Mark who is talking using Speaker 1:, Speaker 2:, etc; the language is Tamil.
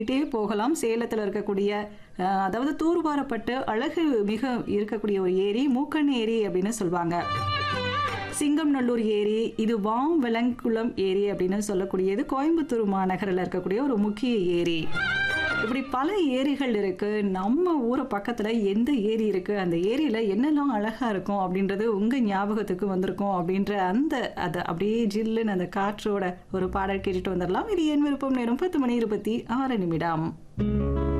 Speaker 1: கிட்டே போகலாம் சேலத்தில் இருக்கக்கூடிய அஹ், அதாவது தூர்வாரப்பட்டு அழகு மிக இருக்கக்கூடிய ஒரு ஏரி மூக்கன் ஏரி அப்படின்னு சொல்லுவாங்க சிங்கம்நல்லூர் ஏரி இது வாம் விலங்குளம் ஏரி அப்படின்னு சொல்லக்கூடியது கோயம்புத்தூர் மாநகரில் இருக்கக்கூடிய ஒரு முக்கிய ஏரி இப்படி பல ஏரிகள் இருக்கு நம்ம ஊரை பக்கத்துல எந்த ஏரி இருக்கு அந்த ஏரியில என்னெல்லாம் அழகா இருக்கும் அப்படின்றது உங்க ஞாபகத்துக்கு வந்திருக்கும் அப்படின்ற அந்த அதை அப்படியே ஜில்லுன்னு அந்த காற்றோட ஒரு பாடல் கேட்டுட்டு வந்துடலாம் இது என் விருப்பம் நேரம் பத்து மணி இருபத்தி ஆறு நிமிடம்